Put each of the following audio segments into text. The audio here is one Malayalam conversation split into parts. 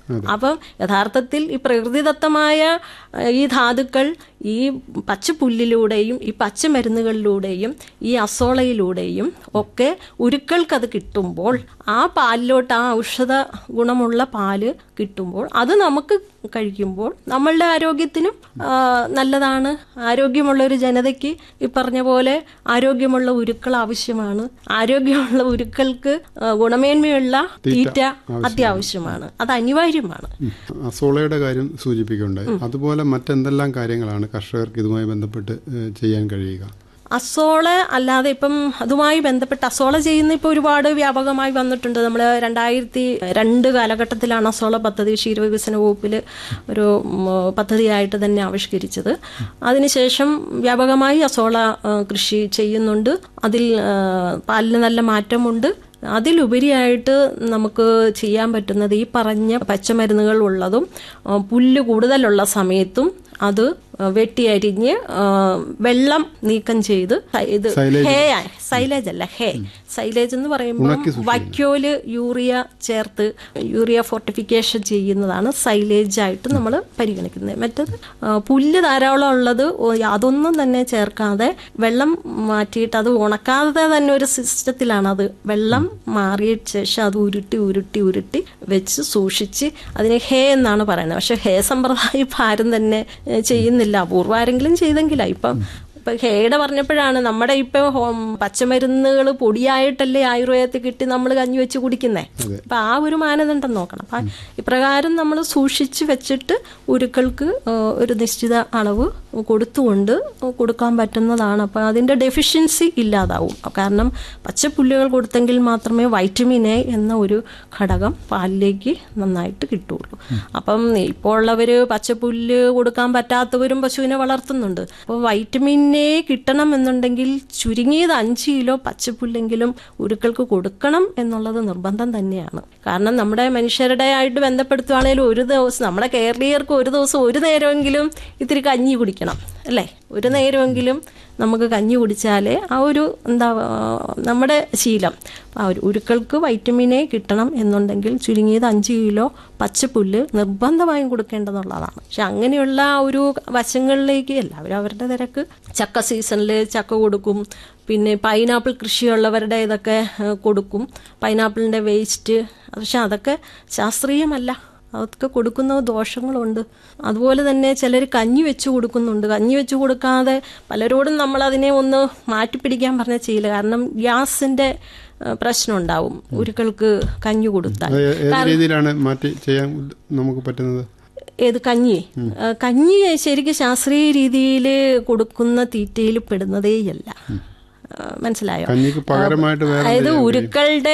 അപ്പം യഥാർത്ഥത്തിൽ ഈ പ്രകൃതിദത്തമായ ഏഹ്, ഈ ധാതുക്കൾ ഈ പച്ചപ്പുല്ലിലൂടെയും ഈ പച്ചമരുന്നുകളിലൂടെയും ഈ അസോളയിലൂടെയും ഒക്കെ ഉരുക്കൾക്കത് കിട്ടുമ്പോൾ ആ പാലിലോട്ട് ആ ഔഷധ ഗുണമുള്ള പാല് കിട്ടുമ്പോൾ അത് നമുക്ക് കഴിക്കുമ്പോൾ നമ്മളുടെ ആരോഗ്യത്തിനും ആ, നല്ലതാണ് ആരോഗ്യമുള്ള ഒരു ജനതയ്ക്ക് ഈ പറഞ്ഞ പോലെ ആരോഗ്യമുള്ള ഉരുക്കൾ ആവശ്യമാണ് ആരോഗ്യമുള്ള ഉരുക്കൾക്ക് ആ, ഗുണമേന്മയുള്ള തീറ്റ അത്യാവശ്യമാണ് അത് അനിവാര്യമാണ് ഉം. അസോളയുടെ കാര്യം സൂചിപ്പിക്കുകയുണ്ടായി അതുപോലെ മറ്റെന്തെല്ലാം കാര്യങ്ങളാണ് കർഷകർക്ക് ഇതുമായി ബന്ധപ്പെട്ട് ഏഹ്, ചെയ്യാൻ കഴിയുക അസോള അല്ലാതെ ഇപ്പം അതുമായി ബന്ധപ്പെട്ട് അസോള ചെയ്യുന്ന ഇപ്പോൾ ഒരുപാട് വ്യാപകമായി വന്നിട്ടുണ്ട് നമ്മൾ രണ്ടായിരത്തി രണ്ട് കാലഘട്ടത്തിലാണ് അസോള പദ്ധതി ക്ഷീരവികസന വകുപ്പിൽ ഒരു ഉം, പദ്ധതിയായിട്ട് തന്നെ ആവിഷ്കരിച്ചത് അതിനുശേഷം വ്യാപകമായി അസോള ആ, കൃഷി ചെയ്യുന്നുണ്ട് അതിൽ ആ, പാലിന് നല്ല മാറ്റമുണ്ട് അതിലുപരിയായിട്ട് നമുക്ക് ചെയ്യാൻ പറ്റുന്നത് ഈ പറഞ്ഞ പച്ചമരുന്നുകൾ ഉള്ളതും ആ, പുല്ല് കൂടുതലുള്ള സമയത്തും അത് വെട്ടിയരിഞ്ഞ് ആ, വെള്ളം നീക്കം ചെയ്ത് സ- ഇത് Silage. ഹേ സൈലേജ് അല്ല ഹേ സൈലേജ് എന്ന് പറയുമ്പോൾ വൈക്കോല് യൂറിയ ചേർത്ത് യൂറിയ ഫോർട്ടിഫിക്കേഷൻ ചെയ്യുന്നതാണ് സൈലേജ് ആയിട്ട് നമ്മൾ പരിഗണിക്കുന്നത് മറ്റത് ആ, പുല്ല് ധാരാളം ഉള്ളത് ഒ- അതൊന്നും തന്നെ ചേർക്കാതെ വെള്ളം മാറ്റിയിട്ട് അത് ഉണക്കാതെ തന്നെ ഒരു സിസ്റ്റത്തിലാണ് അത് വെള്ളം മാറിയ ശേഷം അത് ഉരുട്ടി ഉരുട്ടി ഉരുട്ടി വെച്ച് സൂക്ഷിച്ച് അതിന് ഹേ എന്നാണ് പറയുന്നത് പക്ഷെ ഹേ സമ്പ്രദായം ഇപ്പം ആരും തന്നെ ഏ, ചെയ്യുന്നില്ല അപൂർവം ആരെങ്കിലും ചെയ്തെങ്കിലാ ഇപ്പം ഇപ്പൊ ഹേയുടെ പറഞ്ഞപ്പോഴാണ് നമ്മുടെ ഇപ്പൊ ഹോം പച്ചമരുന്നുകൾ പൊടിയായിട്ടല്ലേ ആയുർവേദത്തിൽ കിട്ടി നമ്മൾ കഞ്ഞി വെച്ച് കുടിക്കുന്നേ അപ്പൊ ആ ഒരു മാനദണ്ഡം നോക്കണം അപ്പൊ ഇപ്രകാരം നമ്മൾ സൂക്ഷിച്ച് വെച്ചിട്ട് ഉരുക്കൾക്ക് ആ, ഒരു നിശ്ചിത അളവ് കൊടുത്തുകൊണ്ട് കൊടുക്കാൻ പറ്റുന്നതാണ് അപ്പൊ അതിന്റെ ഡെഫിഷ്യൻസി ഇല്ലാതാവും കാരണം പച്ചപ്പുല്ലുകൾ കൊടുത്തെങ്കിൽ മാത്രമേ വൈറ്റമിൻ എ എന്ന ഒരു ഘടകം പാലിലേക്ക് നന്നായിട്ട് കിട്ടുള്ളൂ അപ്പം ഇപ്പോൾ ഉള്ളവര് പച്ചപ്പുല്ല് കൊടുക്കാൻ പറ്റാത്തവരും പശുവിനെ വളർത്തുന്നുണ്ട് അപ്പോൾ വൈറ്റമിൻ എ കിട്ടണം എന്നുണ്ടെങ്കിൽ ചുരുങ്ങിയത് അഞ്ച് കിലോ പച്ചപ്പുല്ലെങ്കിലും ഉരുക്കൾക്ക് കൊടുക്കണം എന്നുള്ളത് നിർബന്ധം തന്നെയാണ് കാരണം നമ്മുടെ മനുഷ്യരുടെ ആയിട്ട് ബന്ധപ്പെടുത്തുവാണെങ്കിൽ ഒരു ദിവസം നമ്മുടെ കേരളീയർക്ക് ഒരു ദിവസം ഒരു നേരമെങ്കിലും ഇത്തിരി കഞ്ഞി കുടിക്കണം അല്ലേ ഒരു നേരമെങ്കിലും നമുക്ക് കഞ്ഞി കുടിച്ചാലേ ആ ഒരു എന്താ ആ, നമ്മുടെ ശീലം ആ ഒരു ഉരുക്കൾക്ക് വൈറ്റമിൻ എ കിട്ടണം എന്നുണ്ടെങ്കിൽ ചുരുങ്ങിയത് അഞ്ച് കിലോ പച്ചപ്പുല്ല് നിർബന്ധമായും കൊടുക്കേണ്ടതുള്ളതാണ് പക്ഷെ അങ്ങനെയുള്ള ആ ഒരു വശങ്ങളിലേക്ക് എല്ലാവരും അവരുടെ തിരക്ക് ചക്ക സീസണിൽ ചക്ക കൊടുക്കും പിന്നെ പൈനാപ്പിൾ കൃഷിയുള്ളവരുടെ ഇതൊക്കെ ഏഹ്, കൊടുക്കും പൈനാപ്പിളിൻ്റെ വേസ്റ്റ് പക്ഷെ അതൊക്കെ ശാസ്ത്രീയമല്ല അതൊക്കെ കൊടുക്കുന്ന ദോഷങ്ങളുണ്ട് അതുപോലെ തന്നെ ചിലർ കഞ്ഞി വെച്ച് കൊടുക്കുന്നുണ്ട് കഞ്ഞി വെച്ച് കൊടുക്കാതെ പലരോടും നമ്മൾ അതിനെ ഒന്ന് മാറ്റിപ്പിടിക്കാൻ പറഞ്ഞ ചെയ്യില്ല കാരണം ഗ്യാസിന്റെ ഏഹ്, പ്രശ്നം ഉണ്ടാവും ഉരുക്കൾക്ക് കഞ്ഞി കൊടുത്താൽ അത് ഏത് രീതിയിലാണ് മാറ്റി ചെയ്യാൻ ഉദ്ദ- നമുക്ക് പറ്റുന്നത് ഏത് കഞ്ഞി ഏഹ്, കഞ്ഞി ശരിക്കും ശാസ്ത്രീയ രീതിയിൽ കൊടുക്കുന്ന തീറ്റയിൽ പെടുന്നതേയല്ല ഏഹ്, മനസ്സിലായോ കഞ്ഞിക്ക് പകരമായിട്ട് വേറെ അതായത് ഉരുക്കളുടെ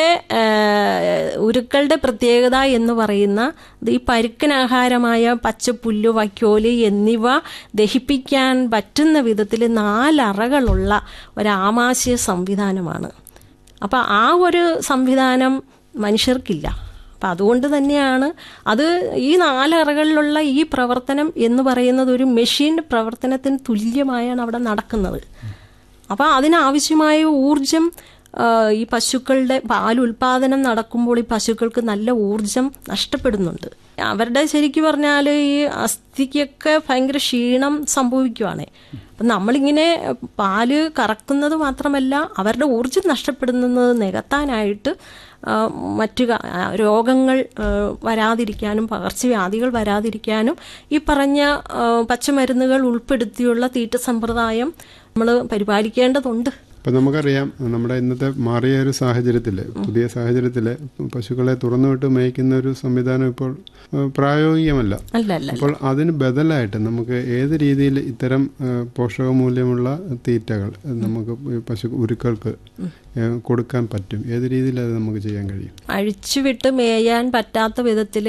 ഏഹ്, ഉരുക്കളുടെ പ്രത്യേകത എന്ന് പറയുന്ന ഇത് ഈ പരുക്കനാഹാരമായ പച്ചപ്പുല്ല് വൈക്കോല് എന്നിവ ദഹിപ്പിക്കാൻ പറ്റുന്ന വിധത്തിൽ നാലറകളുള്ള ഒരാമാശയ സംവിധാനമാണ് അപ്പം ആ ഒരു സംവിധാനം മനുഷ്യർക്കില്ല അപ്പം അതുകൊണ്ട് തന്നെയാണ് അത് ഈ നാലറകളിലുള്ള ഈ പ്രവർത്തനം എന്ന് പറയുന്നത് ഒരു മെഷീൻ പ്രവർത്തനത്തിന് തുല്യമായാണ് അവിടെ നടക്കുന്നത് അപ്പോൾ അതിനാവശ്യമായ ഊർജം ആ, ഈ പശുക്കളുടെ പാൽ ഉൽപാദനം നടക്കുമ്പോൾ ഈ പശുക്കൾക്ക് നല്ല ഊർജം നഷ്ടപ്പെടുന്നുണ്ട് അവരുടെ ശരിക്കും പറഞ്ഞാൽ ഈ അസ്ഥിക്കൊക്കെ ഭയങ്കര ക്ഷീണം സംഭവിക്കുവാണേ അപ്പം നമ്മളിങ്ങനെ പാല് കറക്കുന്നത് മാത്രമല്ല അവരുടെ ഊർജം നഷ്ടപ്പെടുന്നത് നികത്താനായിട്ട് ആ, മറ്റു ക- ആ, രോഗങ്ങൾ ആ, വരാതിരിക്കാനും പകർച്ചവ്യാധികൾ വരാതിരിക്കാനും ഈ പറഞ്ഞ ആ, പച്ചമരുന്നുകൾ ഉൾപ്പെടുത്തിയുള്ള തീറ്റ സമ്പ്രദായം നമ്മൾ പരിപാലിക്കേണ്ടതുണ്ട് അപ്പം നമുക്കറിയാം നമ്മുടെ ഇന്നത്തെ മാറിയ ഒരു സാഹചര്യത്തിൽ പുതിയ സാഹചര്യത്തിൽ പശുക്കളെ തുറന്നുവിട്ട് മേയ്ക്കുന്ന ഒരു സംവിധാനം ഇപ്പോൾ ഏഹ്, പ്രായോഗികമല്ല അല്ല അല്ല അപ്പോൾ അതിന് ബദലായിട്ട് നമുക്ക് ഏത് രീതിയിൽ ഇത്തരം ഏഹ്, പോഷകമൂല്യമുള്ള തീറ്റകൾ നമുക്ക് ഈ പശു ഉരുക്കൾക്ക് ഏഹ്, കൊടുക്കാൻ പറ്റും ഏത് രീതിയിൽ അത് നമുക്ക് ചെയ്യാൻ കഴിയും അഴിച്ചുവിട്ട് മേയാൻ പറ്റാത്ത വിധത്തിൽ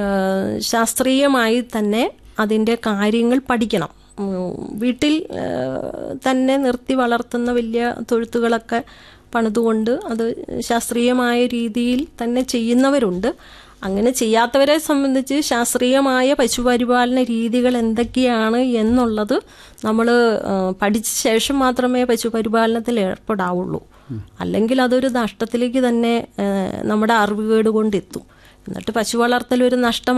ശാസ്ത്രീയമായി തന്നെ അതിൻ്റെ കാര്യങ്ങൾ പഠിക്കണം ഉം, വീട്ടിൽ ആ, തന്നെ നിർത്തി വളർത്തുന്ന വലിയ തൊഴുത്തുകളൊക്കെ പണിതുകൊണ്ട് അത് ശാസ്ത്രീയമായ രീതിയിൽ തന്നെ ചെയ്യുന്നവരുണ്ട് അങ്ങനെ ചെയ്യാത്തവരെ സംബന്ധിച്ച് ശാസ്ത്രീയമായ പശുപരിപാലന രീതികൾ എന്തൊക്കെയാണ് എന്നുള്ളത് നമ്മൾ പഠിച്ച ശേഷം മാത്രമേ പശുപരിപാലനത്തിൽ ഏർപ്പെടാവുള്ളൂ അല്ലെങ്കിൽ അതൊരു നഷ്ടത്തിലേക്ക് തന്നെ ആ, നമ്മുടെ അറിവുകേട് കൊണ്ടെത്തും എന്നിട്ട് പശു വളർത്തൽ ഒരു നഷ്ടം